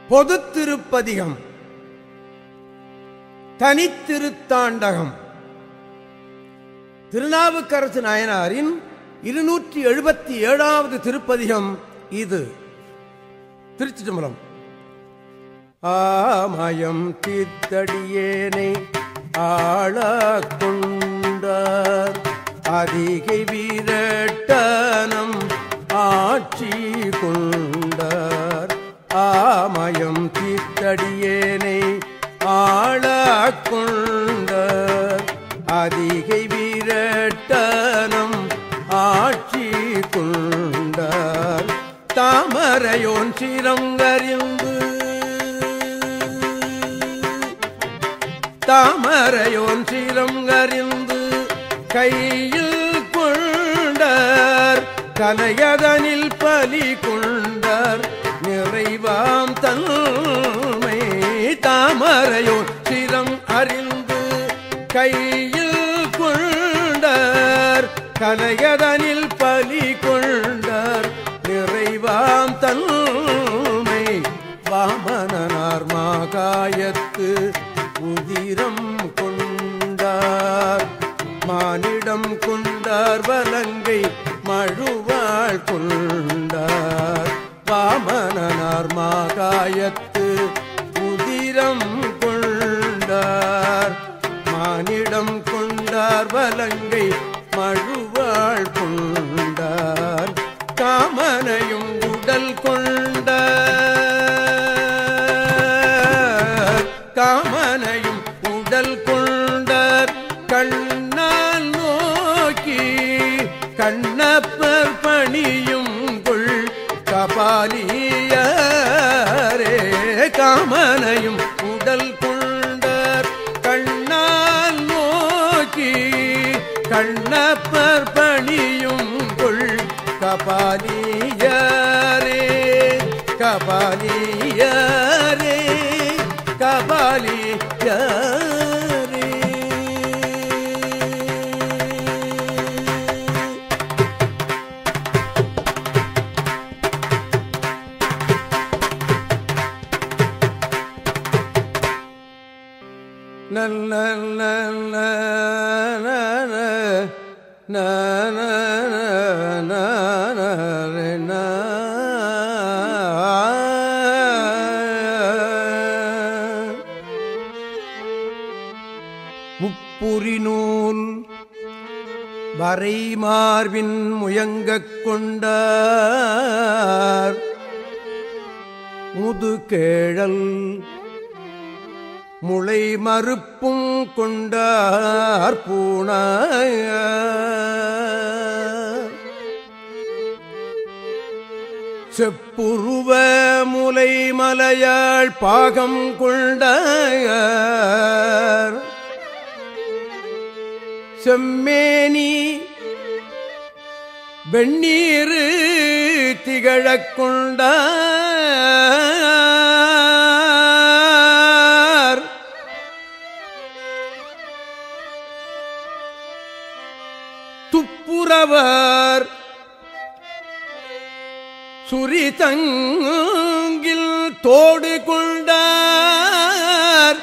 பொது திருப்பதிகம் தனித்திருத்தாண்டகம் திருநாவுக்கரசு நாயனாரின் இருநூற்றி எழுபத்தி ஏழாவது திருப்பதிகம் இது திருச்சி தம்பரம் ஆமயம் தீர்த்தடியேனை ஆளாக் கொண்டார் அதிகை வீரட்டனம் ஆட்சி கொண்டார் ஆமயம் தீர்த்தடியேனை ஆளாக் கொண்டார் அதிகை வீரட்டனம் ஆட்சி கொண்டார் தாமரையோன் சிரங்கறிந்து தாமரையோன் சிரம் அறிந்து கையில் கொண்டார் கலையதனில் பலி கொண்டார் நிறைவாம் தன்மை தாமரையோன் சிரம் அறிந்து கையில் கொண்டார் கலையதனில் பலி கொண்டார் நிறைவாம் தன்மை வாமனனார் மாகாயத்து உதிரம் கொண்டார் மானிடம் கொண்டார் வலங்கை மழுவாள் கொண்டார் வாமனனார் மாகாயத்து உதிரம் கொண்டார் மானிடம் கொண்டார் வலங்கை மழுவாள் கொண்டார் காமனையும் உடல் கொண்டார் காமனையும் உடல் கொண்டார் கண்ணால் நோக்கி கண்ணப்பர் பணியும் கொள் கபாலியரே காமனையும் உடல் கொண்டார் கண்ணால் நோக்கி கண்ணப்பர் பணியும் கொள் கபாலியரே கபாலியரே கபாலியரே நல்ல நல்ல முப்புரி நூல் வரை மார்பின் முயங்கக் கொண்டார் முதுகேழல் முளை மறுப்பும் கொண்டார் பூண செப்புருவ முலை மலையாள் பாகம் கொண்டார் செம்மேனி வெண்ணீரு திகழக் கொண்டார் துப்புரவர் சுரிதங்கில் தோடு கொண்டார்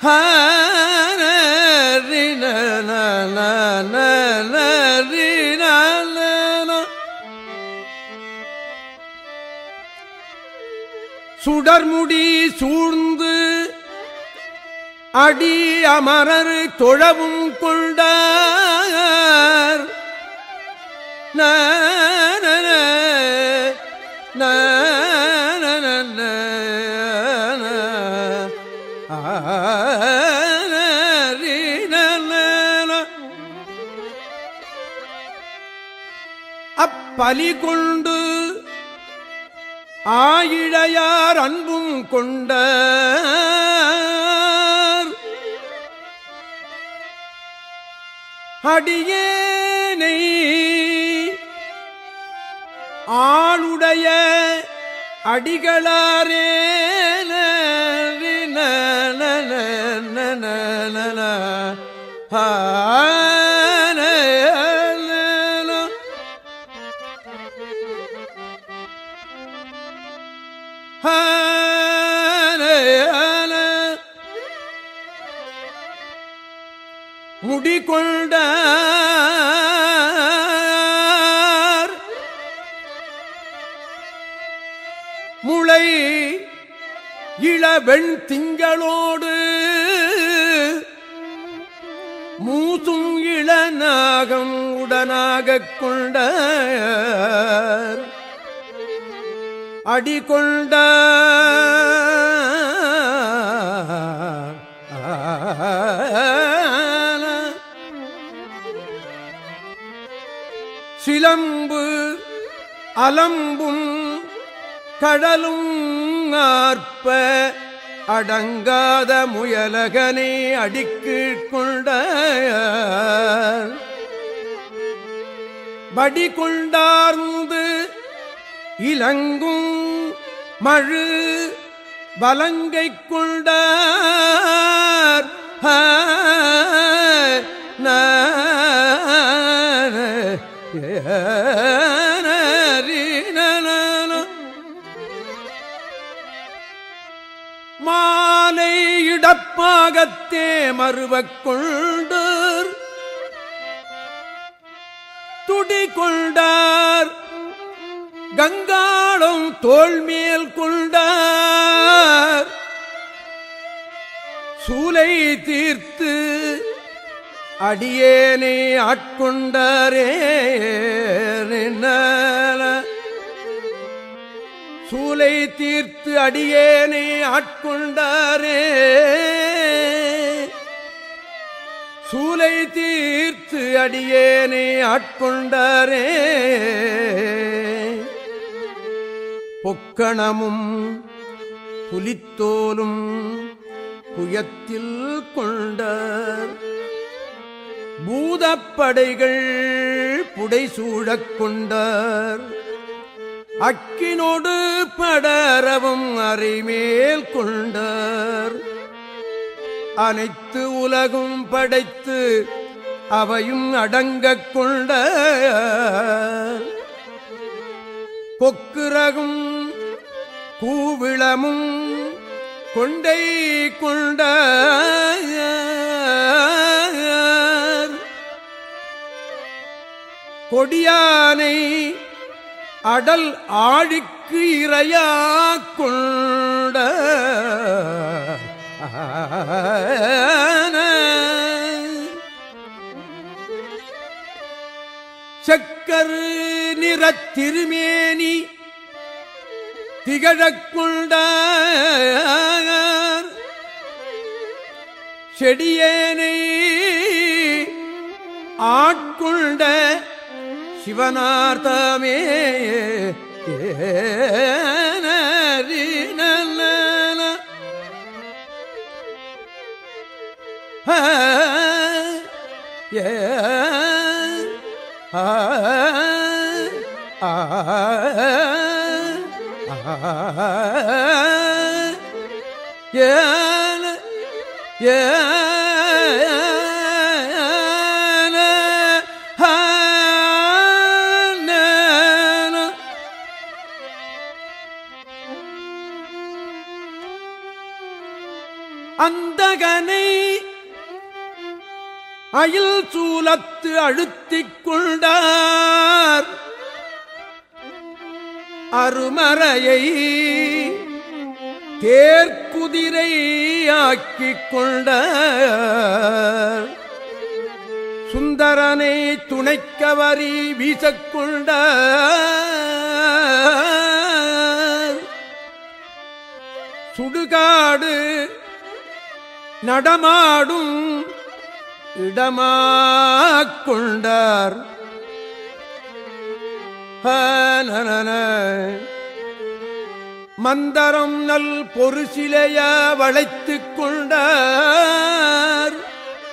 சுடர்முடி சூழ்ந்து அடி அமரர் தொழவும் கொண்டார் நன அப்பலி கொண்டு ஆயிழையார் அன்பும் கொண்ட அடியேனை ஆளுடைய அடிகளாரே ஆ குடிகொண்டார் முளை இளவெண் திங்களோடு மூசும் இளநாகம் உடனாகக் கொண்ட அடிகொண்ட சிலம்பு அலம்பும் கடலும் ஆர்ப்ப அடங்காத முயலகனை அடிக்கீழ் கொண்ட படி கொண்டார்ந்து இலங்கும் மழு வலங்கை கொண்டார் ஆ, நா, ஏ, நரி, நனன. மாலை இடப்பாகத்தே மறுவக் கொண்டார் துடி கொண்டார் கங்காளம் தோள் மேல் கொண்டார் சூலை தீர்த்து அடியேனே ஆட்கொண்டாரே நின்னல. சூலை தீர்த்து அடியேனே ஆட்கொண்டாரே சூலை தீர்த்து அடியேனே ஆட்கொண்டாரே பொக்கணமும் புலித்தோலும் புயத்தில் கொண்டார் பூதப்படைகள் புடைசூழக் கொண்டார் அக்கினோடு படரவும் அறைமேல் கொண்டார் அனைத்து உலகும் படைத்து அவையும் அடங்கக் கொண்ட கொக்குரகும் கூவிளமும் கொண்டை கொண்ட கொடியானை அடல் ஆழிக்கு இரையா கொண்ட செக்கரு நிறத் திருமேனி திகழக் கொண்டார் செடியேனை ஆட்கொண்ட சிவனார்த்தமே ஏனரி நன்னன. ஆ, ஏ, ஆ, ஆ, ஆ, ஏன, ஏன, ஆனன. அந்தகனை அயில் சூலத்து அழுத்திக் கொண்டார் அருமறையை தேர்க்குதிரை ஆக்கிக் கொண்டார் சுந்தரனை துணைக்கவரி வீசக்கொண்டார் சுடுகாடு நடமாடும் இடமாக் கொண்டார் ஹனனன. மந்தரம் நல் பொருசிலைய வளைத்துக் கொண்டார்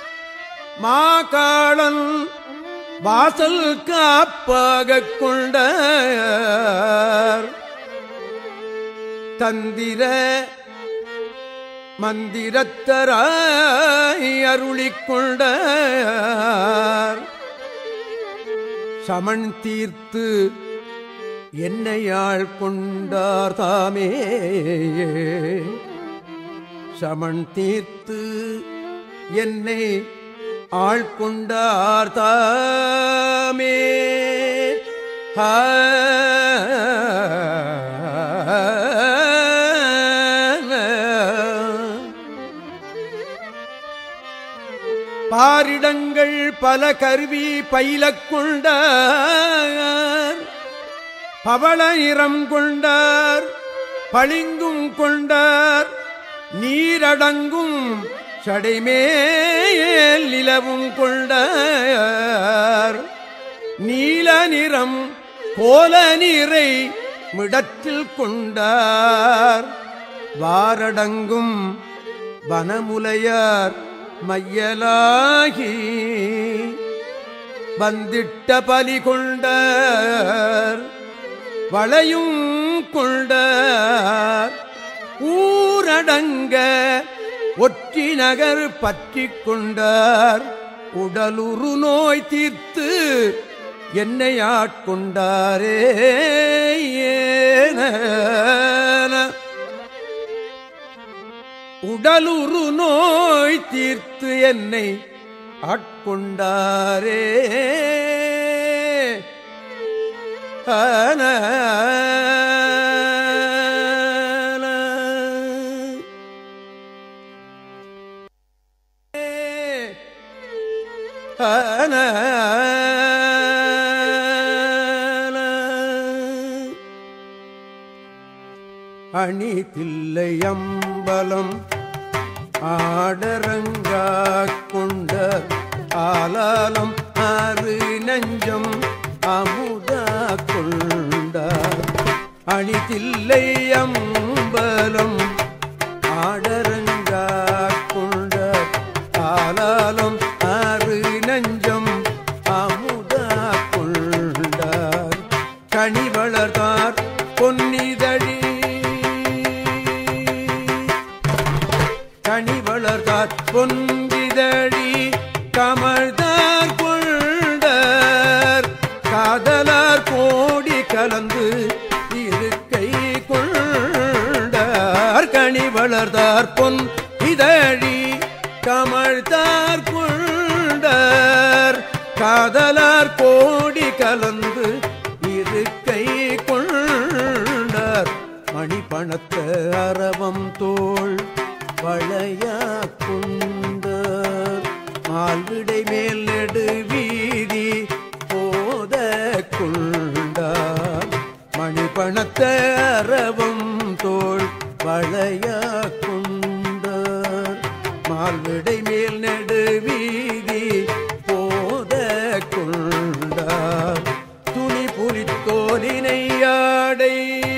மாகாளன் வாசல் காப்பாகக் கொண்டார் தந்திர மந்திரத்தராய் அருளிக் கொண்டார் சமன் தீர்த்து என்னையாள் கொண்டார் தாமே சமன் தீர்த்து என்னை ஆள்கொண்டார் தாமே பாரிடங்கள் பல கருவி பயிலக் கொண்டார் பவள நிறம் கொண்டார் பளிங்கும் கொண்டார் நீரடங்கும் சடைமேல் நிலவும் கொண்டார் நீல நிறம் கோல நீரை மிடத்தில் கொண்டார் வாரடங்கும் வனமுலையார் மையலாகி வந்திட்ட பலி கொண்டார் வளையும் கொண்டார் ஊரடங்க ஒற்றி நகர் பற்றி கொண்டார் உடலுறு நோய் தீர்த்து என்னை ஆட்கொண்டாரே ஏன உடலுறு நோய் தீர்த்து என்னை ஆட்கொண்டாரே ஆன ஆன அணி தில்லையம்பலம் ஆடரங்காக் கொண்ட ஆலாலம் ஆறு நஞ்சம் அமுதா கொண்டார் அணி தில்லையம்பலம் ஆடரங்காக் கொண்ட ஆலாலம் ஆறு நஞ்சம் அமுதா கொண்டார் கனி வளர்த்தார் பொன்னிதழி கனி வளர்த்தார் பொன்னிதழி கமழ்தார் கொண்டார் காதலார் கோடி கலந்து இருக்கை கொண்டார் கனி வளர்ந்தார் பொன் இதழி கமழ்தார் கொண்டார் காதலார் கோடி கலந்து இருக்கை கொண்டார் மணி பணத்த அரவம் தோள் வளையா கொண்டார் மால்விடை மேல் நெடு வீதி போத கொண்டார் மணி பணத்த அரவம் தோள் வளையா கொண்டார் மால்விடை மேல் நெடு வீதி போத கொண்டார் துணி புலித்தோலினை ஆடை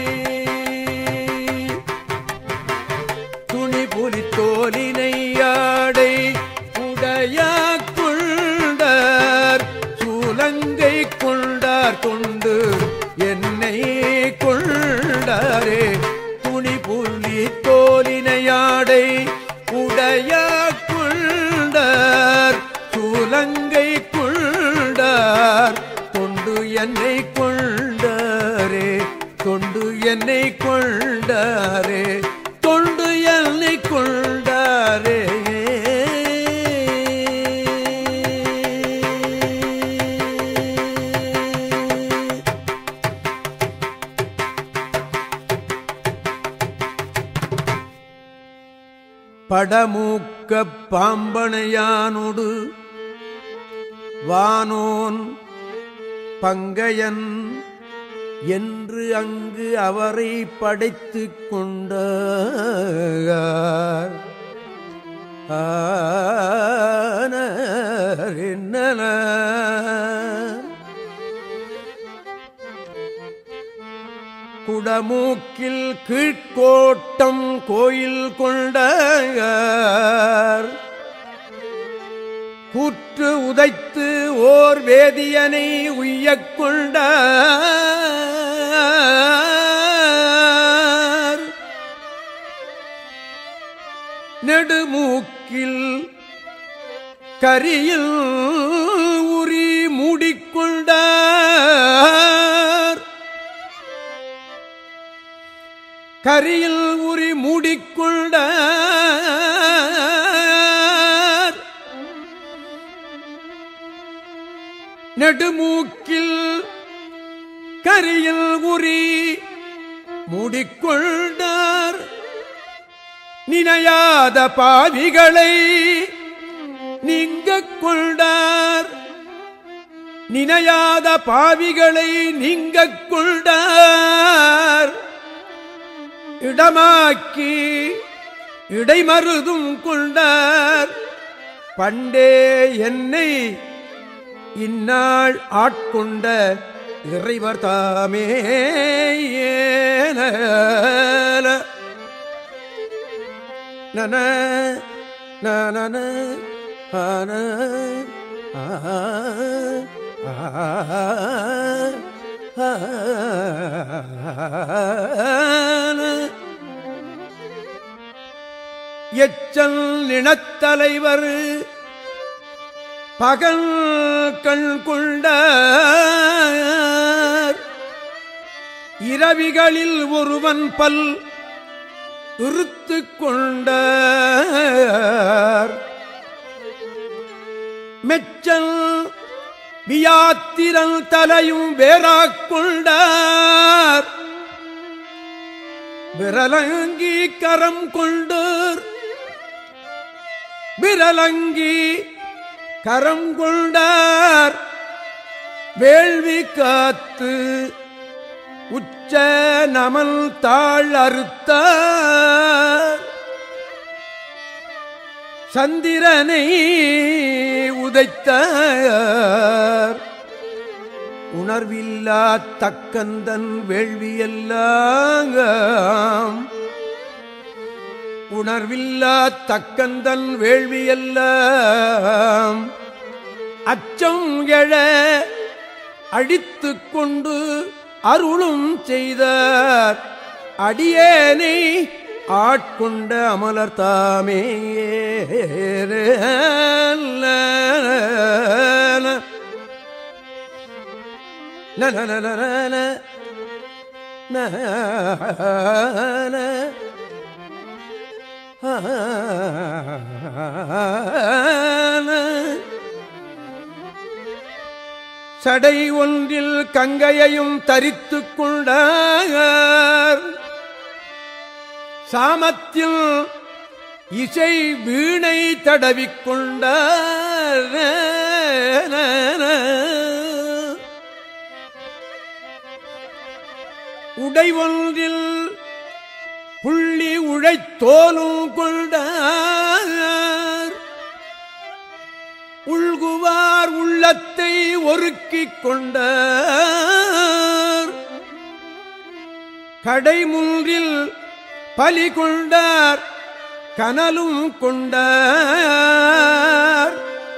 துணி புலித்தோலினை ஆடை உடையா கொண்டார் சூலங்கை கொண்டார் கொண்டு என்னை கொண்டாரே துணி புலி தோலினையாடை உடையா கொண்டார் சூலங்கை கொண்டார் தொண்டு என்னை கொண்டாரே தொண்டு என்னை கொண்டாரே தொண்டு என்னை கொண்டாரே படமூக்க பாம்பனையானொடு வானோன் பங்கையன் என்று அங்கு அவரை படைத்துக் கொண்டார் ஆனார் என்னன குடமூக்கில் கீழ்கோட்டம் கோயில் கொண்டார் கூற்று உதைத்து ஓர் வேதியனை உய்யக் கொண்டார் நெடுமூக்கில் கரியில் உரி மூடிக்கொண்டார் கரியில் உரி மூடிக்கொண்டார் நெடுமூக்கில் கரியில் உரி மூடிக்கொண்டார் நினையாத பாவிகளை நீங்க கொண்டார் நினையாத பாவிகளை நீங்க கொண்டார் இடமாக்கி இடைமருதும் கொண்டார் பண்டே என்னை இந்நாள் ஆட்கொண்ட இறைவர் தாமே ஏன நன நன ஆன எச்சல் நினத்தலைவர் பகல் கண் கொண்ட இரவிகளில் ஒருவன் பல் இருத்து கொண்ட மெச்சல் வியாத்திரல் தலையும் வேறாக் கொண்டார் விரலங்கி கரம் கொண்டோர் விரலங்கி கரம் கொண்டார் வேள்வி காத்து உச்ச நமல் தாழ் அறுத்தார் சந்திரனை உதைத்தார் உணர்வில்லா தக்கந்தன் வேள்வியெல்லாம் உணர்வில்லா தக்கந்தன் வேள்வியெல்லாம் அச்சம் எழ அழித்துக் கொண்டு அருளும் செய்தார் அடியேனை ஆட்கொண்ட அமலர் தாமே சடை ஒன்றில் கங்கையையும் தரித்துக் கொண்டார் சாமத்தில் இசை வீணை தடவிக்கொண்டார் உடை ஒன்றில் புள்ளி உழைத்தோலும் கொண்டார் உள்குவார் உள்ளத்தை ஒருக்கிக் கொண்டார் கடைமுன்றில் பலி கொண்டார் கனலும் கொண்டார்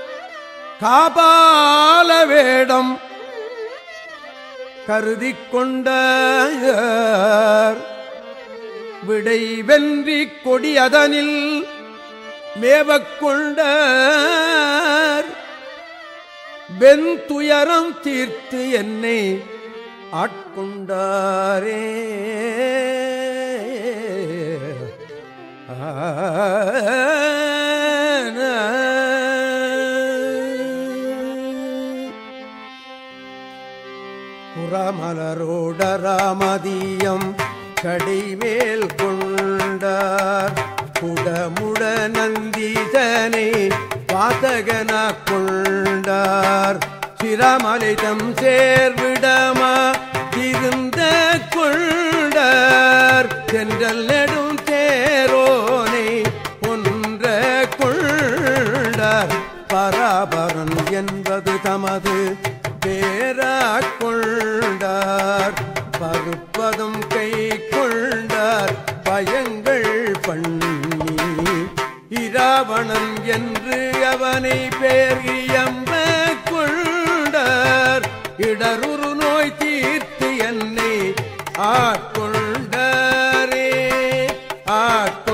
காபால வேடம் கருதி கொண்டார் விடை வென்றி கொடி அதனில் மேவக் கொண்டார் வெந்துயரம் தீர்த்து என்னை ஆட்கொண்டாரே புறமலரோடராமதியம் கடிமேல் கொண்டார் குடமுட நந்தீசனை வாசகன கொண்டார் சிரமலிதம் சேர்விடமா இருந்த கொண்டார் சென்றல் நெடும் தேரோனை ஒன்ற கொண்டார் பராபரன் என்பது தமது பேராக் கொண்டார் பருப்பதும் கை கொண்டார் பயங்கள் பண்ணி இராவணன் என்று அவனை பேர் இயம்ப கொண்டார் இடருரு நோய் தீர்த்து என்னை ஆட்கொண்டாரே ஆட்கொண்டாரே